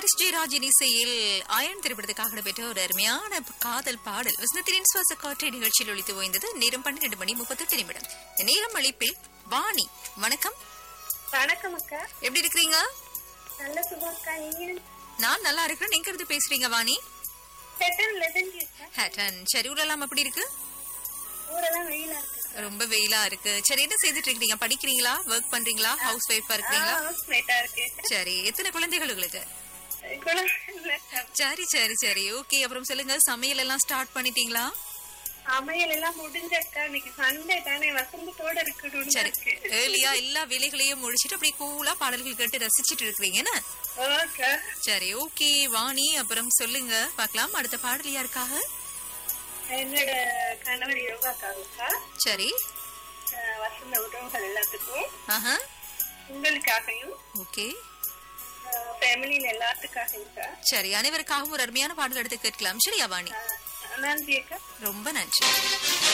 Harris ஜெயராஜின் இசையில் iron திரைப்படத்துக்காக நடைபெற்ற ஒரு அருமையான காதல் பாடல் வசனத்தின் சுவாச காற்றை நிகழ்ச்சியில் ஒழித்து ஓய்ந்தது நேரம் பன்னிரண்டு மணி முப்பத்தெட்டு நிமிடம் இந்த நேரம் அழைப்பில் வாணி வணக்கம் வணக்கம் அக்கா எப்படி இருக்கிறீங்க நல்ல சுகம் அக்கா நீங்க நான் நல்லா இருக்கிறேன் எங்க இருந்து பேசுறீங்க வாணி செட்டன் லெதன் அக்கா ஹேட்டன் சரி ஊரெல்லாம் அப்படி இருக்கு ஊரெல்லாம் வெயிலா இருக்கு ரொம்ப வெயிலா இருக்கு சரி என்ன செய்துட்டு இருக்கீங்க படிக்கிறீங்களா ஒர்க் பண்றீங்களா ஹவுஸ் ஒய்ஃபா இருக்கிறீங்களா ஹவுஸ் மேட்டா இருக்கு சரி எத்தனை குழந்தைகள் உங்களுக்கு குணம் இல்ல அக்கா. சரி சரி சரி ஓகே அப்புறம் சொல்லுங்க சமையல் எல்லாம் ஸ்டார்ட் பண்ணிட்டீங்களா சமையல் எல்லாம் முடிஞ்ச அக்கா இன்னைக்கு சண்டே தானே வசந்தத்தோட இருக்கணும்னு சரி இருக்கு ஏர்லியா எல்லா வேலைகளையும் முடிச்சிட்டு அப்படியே கூலா பாடல்கள் கேட்டு ரசிச்சிட்டு இருக்கிறீங்க என்ன ஓகே சரி ஓகே வாணி அப்புறம் சொல்லுங்க பார்க்கலாம் அடுத்த பாடல் யாருக்காக என்னோட கணவர் யோகாக்காவுக்கா சரி அஹ், வசந்த உறவுகள் எல்லாத்துக்கும் ஆஹா உங்களுக்காகவும் ஓகே ஃபேமிலியில எல்லாத்துக்காகவும் அக்கா சரி அனைவருக்காகவும் ஒரு அருமையான பாடல் எடுத்து கேட்கலாம் சரியா வாணி அஹ், நன்றி அக்கா ரொம்ப நன்றி